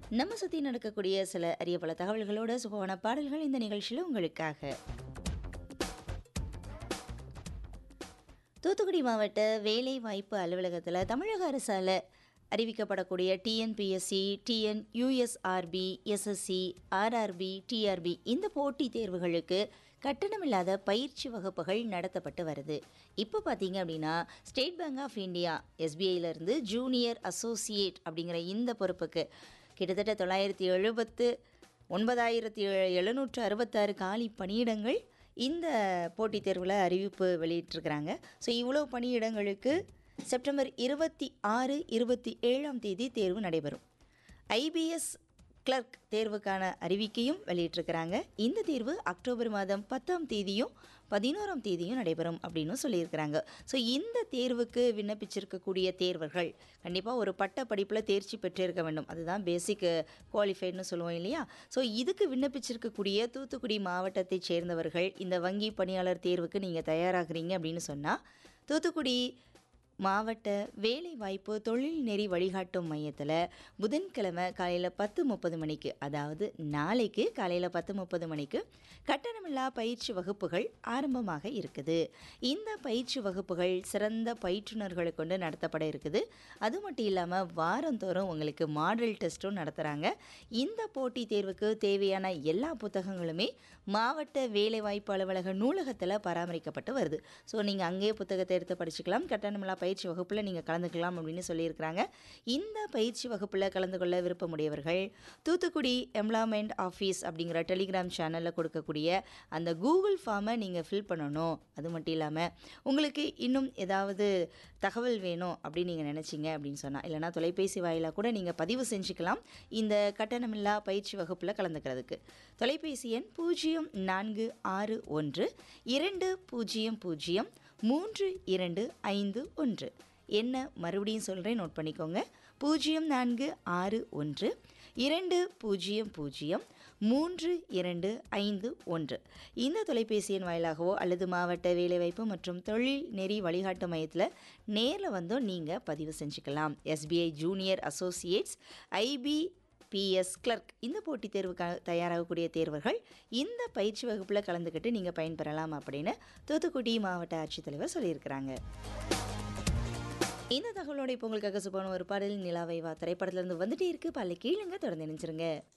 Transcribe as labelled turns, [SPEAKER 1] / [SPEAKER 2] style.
[SPEAKER 1] நம்ம சுற்றி நடக்கக்கூடிய சில அரிய பல தகவல்களோட சுகமான பாடல்கள் இந்த நிகழ்ச்சியில் உங்களுக்காக தூத்துக்குடி மாவட்ட வேலை வாய்ப்பு அலுவலகத்தில் தமிழக அரசால் அறிவிக்கப்படக்கூடிய TNPSC TN USRB SSC RRB TRB இந்த போட்டித் தேர்வுகளுக்கு கட்டணமில்லாத பயிற்சி வகுப்புகள் நடத்தப்பட்டு வருது இப்போ பார்த்தீங்க அப்படின்னா ஸ்டேட் பேங்க் ஆஃப் இந்தியா எஸ்பிஐலேருந்து ஜூனியர் அசோசியேட் அப்படிங்கிற இந்த பொறுப்புக்கு கிட்டத்தட்ட தொள்ளாயிரத்தி எழுபத்து ஒன்பதாயிரத்தி எழுநூற்று அறுபத்தாறு காலி பணியிடங்கள் இந்த போட்டித் தேர்வில் அறிவிப்பு வெளியிட்டிருக்கிறாங்க ஸோ இவ்வளோ பணியிடங்களுக்கு செப்டம்பர் இருபத்தி ஆறு இருபத்தி ஏழாம் தேதி தேர்வு நடைபெறும் ஐபிஎஸ் கிளர்க் தேர்வுக்கான அறிவிக்கையும் வெளியிட்டிருக்கிறாங்க இந்த தேர்வு அக்டோபர் மாதம் பத்தாம் தேதியும் பதினோராம் தேதியும் நடைபெறும் அப்படின்னு சொல்லியிருக்கிறாங்க ஸோ இந்த தேர்வுக்கு விண்ணப்பிச்சிருக்கக்கூடிய தேர்வர்கள் கண்டிப்பாக ஒரு பட்ட படிப்பில் தேர்ச்சி பெற்றிருக்க வேண்டும் அதுதான் பேசிக் குவாலிஃபைடுன்னு சொல்லுவோம் இல்லையா ஸோ இதுக்கு விண்ணப்பிச்சிருக்கக்கூடிய தூத்துக்குடி மாவட்டத்தைச் சேர்ந்தவர்கள் இந்த வங்கி பணியாளர் தேர்வுக்கு நீங்கள் தயாராகிறீங்க அப்படின்னு சொன்னால் தூத்துக்குடி மாவட்ட வேலைவாய்ப்பு தொழில் நெறி வழிகாட்டும் மையத்தில் புதன்கிழமை காலையில் பத்து முப்பது மணிக்கு அதாவது நாளைக்கு காலையில் பத்து முப்பது மணிக்கு கட்டணமில்லா பயிற்சி வகுப்புகள் ஆரம்பமாக இருக்குது இந்த பயிற்சி வகுப்புகள் சிறந்த பயிற்றுனர்களை கொண்டு நடத்தப்பட இருக்குது அது மட்டும் இல்லாமல் வாரந்தோறும் உங்களுக்கு மாடல் டெஸ்ட்டும் நடத்துகிறாங்க இந்த போட்டித் தேர்வுக்கு தேவையான எல்லா புத்தகங்களுமே மாவட்ட வேலைவாய்ப்பு அலுவலக நூலகத்தில் பராமரிக்கப்பட்டு வருது ஸோ நீங்கள் அங்கேயே புத்தகத்தை எடுத்து படிச்சுக்கலாம் கட்டணமில்லா பயிற்சி வகுப்பில் நீங்கள் கலந்துக்கலாம் அப்படின்னு சொல்லியிருக்கிறாங்க இந்த பயிற்சி வகுப்பில் கலந்து கொள்ள விருப்பமுடையவர்கள் தூத்துக்குடி எம்ப்ளாய்மெண்ட் ஆஃபீஸ் அப்படிங்கிற டெலிகிராம் சேனலில் கொடுக்கக்கூடிய அந்த கூகுள் ஃபார்மை நீங்கள் ஃபில் பண்ணணும் அது மட்டும் இல்லாமல் உங்களுக்கு இன்னும் ஏதாவது தகவல் வேணும் அப்படின்னு நீங்கள் நினச்சிங்க அப்படின்னு சொன்னால் இல்லைனா தொலைபேசி வாயிலாக கூட நீங்கள் பதிவு செஞ்சுக்கலாம் இந்த கட்டணமில்லா பயிற்சி வகுப்பில் கலந்துக்கிறதுக்கு தொலைபேசி எண் பூஜ்ஜியம் நான்கு ஆறு ஒன்று இரண்டு பூஜ்ஜியம் பூஜ்ஜியம் மூன்று இரண்டு ஐந்து ஒன்று என்ன மறுபடியும் சொல்கிறேன் நோட் பண்ணிக்கோங்க பூஜ்ஜியம் நான்கு ஆறு ஒன்று இரண்டு பூஜ்ஜியம் பூஜ்ஜியம் மூன்று இரண்டு ஐந்து ஒன்று இந்த தொலைபேசி எண் வாயிலாகவோ அல்லது மாவட்ட வேலைவாய்ப்பு மற்றும் தொழில் நெறி வழிகாட்டு மையத்தில் நேரில் வந்தோ நீங்கள் பதிவு செஞ்சுக்கலாம் SBI junior associates IBPS clerk இந்த போட்டித் தேர்வுக்கு தயாராகக்கூடிய தேர்வர்கள் இந்த பயிற்சி வகுப்பில் கலந்துக்கிட்டு நீங்கள் பயன்பெறலாம் அப்படின்னு தூத்துக்குடி மாவட்ட ஆட்சித்தலைவர் சொல்லியிருக்கிறாங்க இந்த தகவலோட இப்போ உங்களுக்காக சுபான ஒரு பாடல் நிலாவை வா திரைப்படத்துலேருந்து வந்துட்டே இருக்கு பல்ல கீழுங்க தொடர்ந்து நினைச்சிருங்க